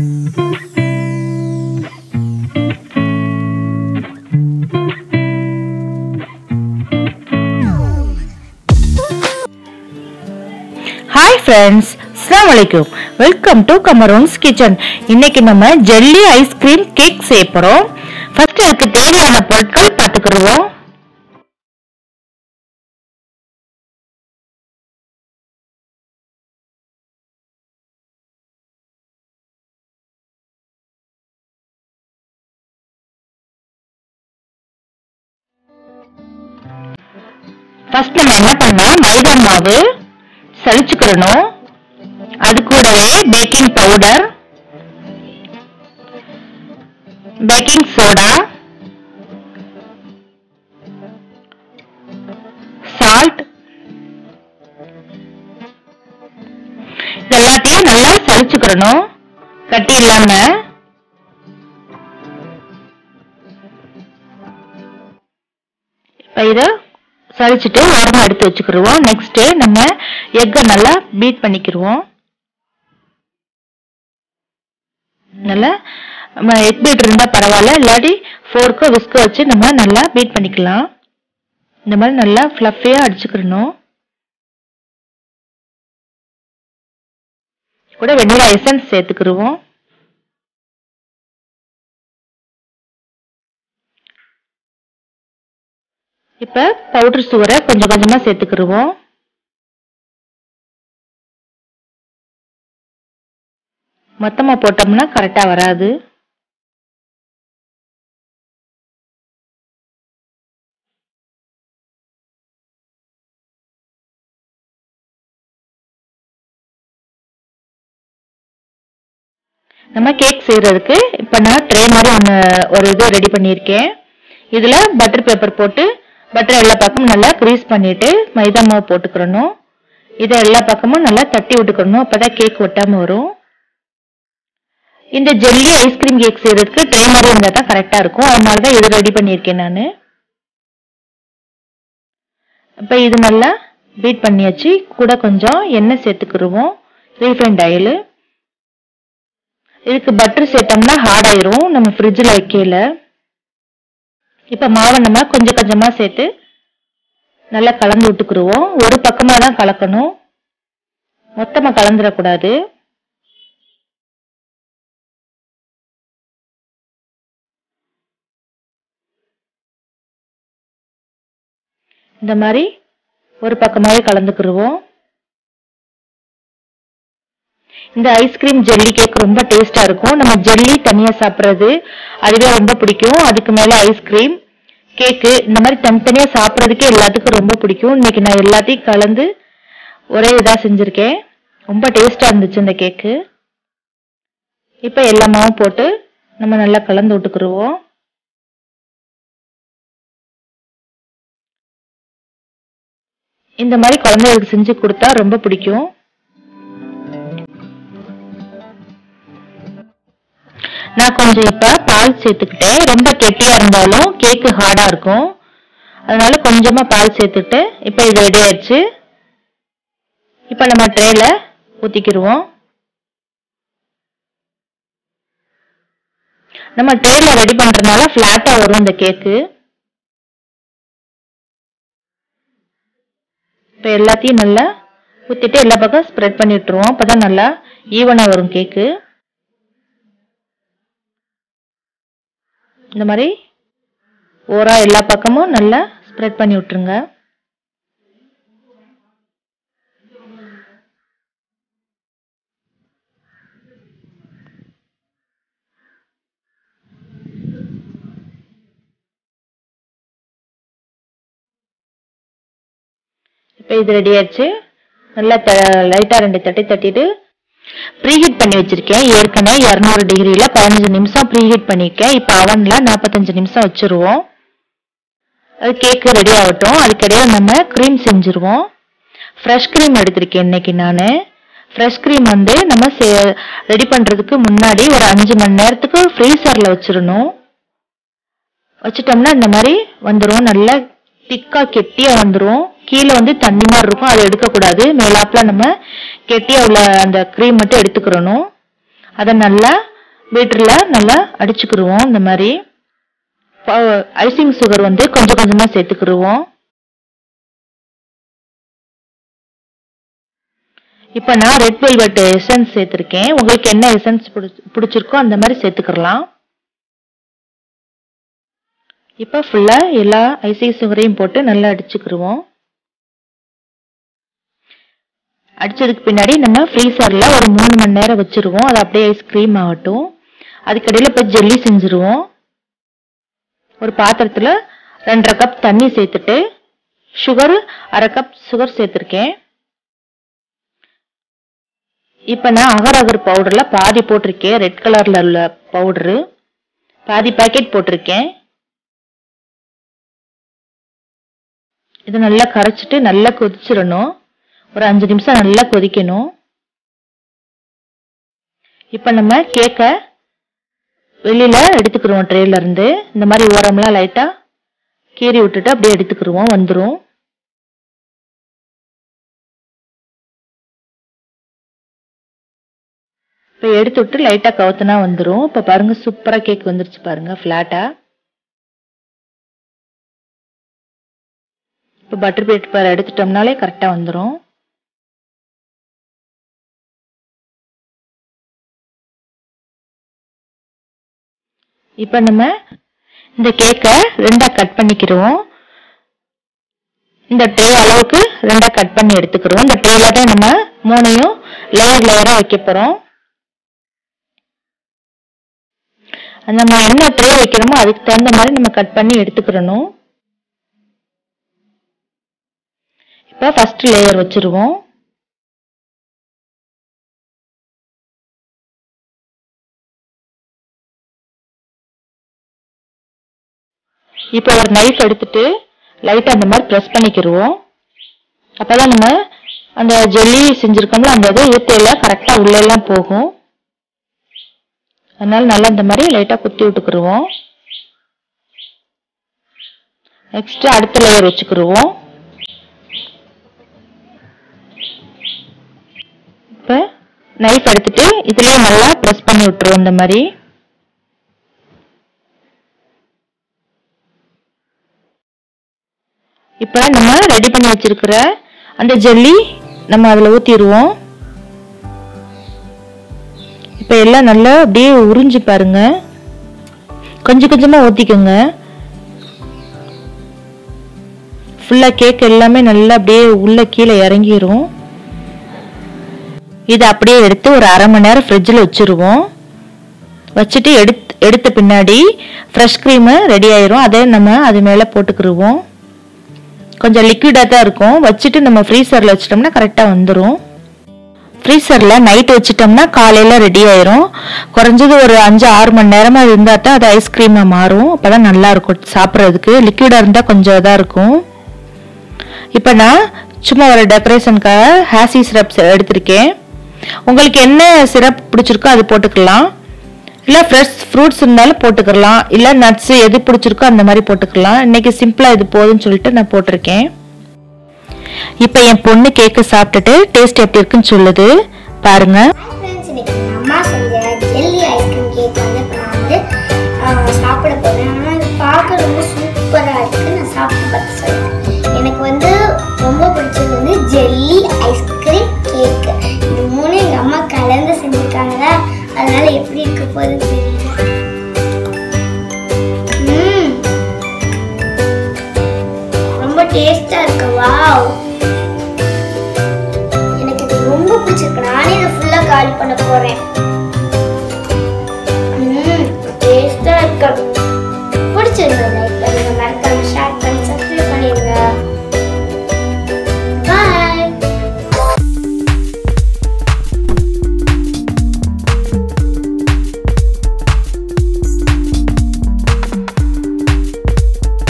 hi friends அஸ்ஸலாமு அலைக்கும் welcome to கமரோன்ஸ் kitchen இன்னைக்கு நம்ம ஜெல்லி ஐஸ்கிரீம் கேக் செய்ய போறோம் ஃபர்ஸ்ட் அதுக்கு தேவையான பொருட்கள் பார்த்துக்கிடுவோம் ஃபர்ஸ்ட் நம்ம என்ன பண்ணலாம் மைதா மாவு சலிச்சுக்கிறணும் அது கூடவே baking powder baking soda salt எல்லாத்தையும் நல்லா சலிச்சுக்கிறணும் கட்டி இல்லாம இப்ப இத சலிச்சுட்டு ஓரமா எடுத்து வச்சுக்கிருவோம் நெக்ஸ்ட் நம்ம எக்கை நல்லா பீட் பண்ணிக்கிருவோம் நல்லா நம்ம எக் பீட் இருந்தா பரவாயில்ல இல்லாட்டி ஃபோர்க்கோ விஸ்கோ வச்சு நம்ம நல்லா பீட் பண்ணிக்கலாம் இந்த மாதிரி நல்லா ஃப்ளஃபியா அடிச்சுக்கிறணும் கூட வெண்ணிலா எசன்ஸ் சேர்த்துக்கிருவோம் இப்ப பவுடர் சுகரை கொஞ்சம் கொஞ்சமா சேர்த்துக்கிருவோம் மொத்தமா போட்டோம்னா கரெக்டா வராது நம்ம கேக் செய்யறதுக்கு இப்ப நான் ட்ரே மாதிரி ஒன்று ஒரு இது ரெடி பண்ணியிருக்கேன் இதுல பட்டர் பேப்பர் போட்டு பட்டர் எல்லா பக்கமும் நல்லா கிரீஸ் பண்ணிட்டு மைதா மாவு போட்டுக்கிறணும் இதை எல்லா பக்கமும் நல்லா தட்டி விட்டுக்கணும் அப்பதான் கேக் ஒட்டாம வரும் இந்த ஜெல்லி ஐஸ்கிரீம் கேக் செய்யறதுக்கு ட்ரே மாதிரி இருந்தா தான் கரெக்டா இருக்கும் அதனால தான் இது ரெடி பண்ணியிருக்கேன் நான் இப்ப இது நல்லா பீட் பண்ணியாச்சு கூட கொஞ்சம் எண்ணெய் சேர்த்துக்கிருவோம் ரீஃபைண்ட் ஆயில் இதுக்கு பட்டர் சேர்த்தோம்னா ஹார்ட் ஆயிரும் நம்ம ஃப்ரிட்ஜில் வைக்கல இப்ப மாவை நம்ம கொஞ்சம் கொஞ்சமா சேர்த்து நல்லா கலந்து விட்டுக்குருவோம் ஒரு பக்கமா தான் கலக்கணும் மொத்தமா கலந்துடக்கூடாது இந்த மாதிரி ஒரு பக்கமாவே கலந்துக்கிருவோம் இந்த ஐஸ்கிரீம் ஜெல்லி கேக் ரொம்ப டேஸ்டா இருக்கும் நம்ம ஜெல்லி தனியா சாப்பிடுறது அதுவே ரொம்ப பிடிக்கும் அதுக்கு மேல ஐஸ்கிரீம் கேக்கு இந்த மாதிரி தனித்தனியா சாப்பிட்றதுக்கே எல்லாத்துக்கும் ரொம்ப பிடிக்கும் இன்னைக்கு நான் எல்லாத்தையும் கலந்து ஒரே இதா செஞ்சிருக்கேன் ரொம்ப டேஸ்டா இருந்துச்சு இந்த கேக்கு இப்ப எல்லா மாவும் போட்டு நம்ம நல்லா கலந்து விட்டுக்குருவோம் இந்த மாதிரி குழந்தைகளுக்கு செஞ்சு கொடுத்தா ரொம்ப பிடிக்கும் நான் கொஞ்சம் இப்ப பால் சேர்த்துக்கிட்டேன் ரொம்ப கெட்டியா இருந்தாலும் கேக்கு ஹார்டா இருக்கும் அதனால கொஞ்சமா பால் சேர்த்துட்டு இப்ப இது ரெடி ஆயிடுச்சு இப்ப நம்ம ட்ரேல ஊத்திக்கிருவோம் நம்ம ட்ரேல ரெடி பண்றதுனால பிளாட்டா வரும் இந்த கேக்கு இப்ப எல்லாத்தையும் நல்லா ஊத்திட்டு எல்லா பக்கம் ஸ்ப்ரெட் பண்ணி விட்டுருவோம் அப்பதான் நல்லா ஈவனா வரும் கேக்கு இந்த மாதிரி ஓரா எல்லா பக்கமும் நல்லா ஸ்ப்ரெட் பண்ணி விட்டுருங்க இப்போ இது ரெடி ஆயிடுச்சு நல்லா லைட்டா ரெண்டு தட்டி தட்டிட்டு ப்ரீஹீட் பண்ணி வச்சிருக்கேன் ஏற்கனவே இரநூறு டிகிரியில பதினஞ்சு நிமிஷம் ப்ரீஹீட் பண்ணிருக்கேன் இப்போ அவன்ல நாற்பத்தஞ்சு நிமிஷம் வச்சிருவோம் அது கேக்கு ரெடி ஆகட்டும் அதுக்கிடையே நம்ம க்ரீம் செஞ்சுருவோம் ஃப்ரெஷ் க்ரீம் எடுத்திருக்கேன் இன்னைக்கு நான் ஃப்ரெஷ் க்ரீம் வந்து நம்ம ரெடி பண்றதுக்கு முன்னாடி ஒரு அஞ்சு மணி நேரத்துக்கு ஃப்ரீசர்ல வச்சிடணும் வச்சிட்டோம்னா இந்த மாதிரி வந்துடும் நல்லா திக்கா கெட்டியா வந்துடும் கீழே வந்து தண்ணி மாதிரி இருக்கும் அதை எடுக்கக்கூடாது மேலாப்புல நம்ம கெட்டியா உள்ள அந்த க்ரீம் மட்டும் எடுத்துக்கிறணும் அதை நல்லா பீட்டரில் நல்லா அடிச்சுக்கிருவோம் இந்த மாதிரி ஐசிங் சுகர் வந்து கொஞ்சம் கொஞ்சமாக சேர்த்துக்கிருவோம் இப்போ நான் ரெட் வெல்வெட் எசன்ஸ் சேர்த்துருக்கேன் உங்களுக்கு என்ன எசன்ஸ் பிடிச்சிருக்கோ அந்த மாதிரி சேர்த்துக்கிறலாம் இப்போ ஃபுல்லாக எல்லா ஐசிங் சுகரையும் போட்டு நல்லா அடிச்சுக்கிருவோம் அடிச்சதுக்கு பின்னாடி நம்ம ஃப்ரீசரில் ஒரு மூணு மணி நேரம் வச்சுருவோம் அது அப்படியே ஐஸ்கிரீம் ஆகட்டும் அதுக்கடையில் இப்போ ஜெல்லி செஞ்சுருவோம் ஒரு பாத்திரத்தில் ரெண்டரை கப் தண்ணி சேர்த்துட்டு சுகர் அரை கப் சுகர் சேர்த்துருக்கேன் இப்போ நான் அகர் அகர் பவுடரில் பாதி போட்டிருக்கேன் ரெட் கலரில் உள்ள பவுடரு பாதி பேக்கெட் போட்டிருக்கேன் இது நல்லா கரைச்சிட்டு நல்லா கொதிச்சிடணும் ஒரு அஞ்சு நிமிஷம் நல்லா கொதிக்கணும் இப்போ நம்ம கேக்கை வெளியில எடுத்துக்கிறோம் ட்ரேல இருந்து இந்த மாதிரி ஓரம்லாம் லைட்டா கீறி விட்டுட்டு அப்படியே எடுத்துக்கிருவோம் வந்துடும் இப்போ எடுத்து விட்டு லைட்டா கவுத்துனா வந்துடும் இப்போ பாருங்க சூப்பரா கேக் வந்துருச்சு பாருங்க ஃபிளாட்டா இப்போ பட்டர் பேப்பர் எடுத்துட்டோம்னாலே கரெக்டா வந்துடும் இப்போ நம்ம இந்த கேக்கை ரெண்டா கட் பண்ணிக்கிறோம் இந்த ட்ரே அளவுக்கு ரெண்டா கட் பண்ணி எடுத்துக்கிறோம் இந்த ட்ரேல தான் நம்ம மூணையும் லேயர் லேயரா வைக்க போறோம் நம்ம என்ன ட்ரே வைக்கிறோமோ அதுக்கு தகுந்த மாதிரி நம்ம கட் பண்ணி எடுத்துக்கிறணும் இப்போ ஃபர்ஸ்ட் லேயர் வச்சிருவோம் இப்போ ஒரு நைஃப் எடுத்துட்டு லைட்டாக அந்த மாதிரி ப்ரெஸ் பண்ணிக்கிருவோம் அப்பதான் நம்ம அந்த ஜெல்லி செஞ்சுருக்கோம்ல அந்த இது ஈத்தையில் கரெக்டாக உள்ளெல்லாம் போகும் அதனால நல்லா இந்த மாதிரி லைட்டாக குத்தி விட்டுக்குருவோம் நெக்ஸ்ட் அடுத்த லேயர் வச்சுக்கிருவோம் இப்போ நைஃப் எடுத்துட்டு இதுலயே நல்லா ப்ரெஸ் பண்ணி விட்டுருவோம் இந்த மாதிரி இப்போ நம்ம ரெடி பண்ணி வச்சிருக்கிற அந்த ஜெல்லி நம்ம அதில் ஊற்றிடுவோம் இப்போ எல்லாம் நல்லா அப்படியே உறிஞ்சு பாருங்க கொஞ்சம் கொஞ்சமாக ஊற்றிக்கோங்க ஃபுல்லாக கேக் எல்லாமே நல்லா அப்படியே உள்ள கீழே இறங்கிரும் இதை அப்படியே எடுத்து ஒரு அரை மணி நேரம் ஃப்ரிட்ஜில் வச்சுருவோம் வச்சுட்டு எடுத்து எடுத்த பின்னாடி ஃப்ரெஷ் க்ரீமு ரெடி ஆயிரும் அதை நம்ம அது மேலே போட்டுக்கிருவோம் கொஞ்சம் லிக்விடாக தான் இருக்கும் வச்சுட்டு நம்ம ஃப்ரீசரில் வச்சிட்டோம்னா கரெக்டாக வந்துடும் ஃப்ரீசரில் நைட் வச்சிட்டோம்னா காலையில் ரெடி ஆயிரும் குறைஞ்சது ஒரு அஞ்சு ஆறு மணி நேரமாக இருந்தால் தான் அது ஐஸ்கிரீமாக மாறும் அப்போ தான் நல்லா இருக்கும் சாப்பிட்றதுக்கு லிக்விடாக இருந்தால் கொஞ்சம் இதாக இருக்கும் இப்போ நான் சும்மா ஒரு டெக்கரேஷனுக்காக ஹேசி சிரப் எடுத்திருக்கேன் உங்களுக்கு என்ன சிரப் பிடிச்சிருக்கோ அது போட்டுக்கலாம் இல்லை ஃப்ரெஷ் ஃப்ரூட்ஸ் இருந்தாலும் போட்டுக்கலாம் இல்லை நட்ஸு எது பிடிச்சிருக்கோ அந்த மாதிரி போட்டுக்கலாம் இன்னைக்கு சிம்பிளாக இது போதும்னு சொல்லிட்டு நான் போட்டிருக்கேன் இப்போ என் பொண்ணு கேக்கு சாப்பிட்டுட்டு டேஸ்ட் எப்படி இருக்குன்னு சொல்லுது பாருங்க ஃப்ரெண்ட்ஸ் இன்னைக்கு எங்கள் அம்மா செஞ்ச ஜெல்லி ஐஸ்கிரீம் கேக் வந்து இப்போ நான் வந்து ஆஹ், சாப்பிட போகிறேன் ஆனால் இது பார்க்க ரொம்ப சூப்பராக இருக்குது நான் சாப்பிட்டு பார்த்து சொல்கிறேன் எனக்கு வந்து ரொம்ப பிடிச்சது வந்து ஜெல்லி ஐஸ்கிரீம் கேக் இது மூணு எங்கள் அம்மா கலந்து செஞ்சுருக்காங்களா அதனால எப்படி இருக்க போகுது தெரியல ம் ரொம்ப டேஸ்டாக இருக்கு வாவ் எனக்கு இது ரொம்ப பிடிச்சிருக்கு நானே இதை ஃபுல்லாக காலி பண்ண போகிறேன் ம் டேஸ்டாக இருக்கு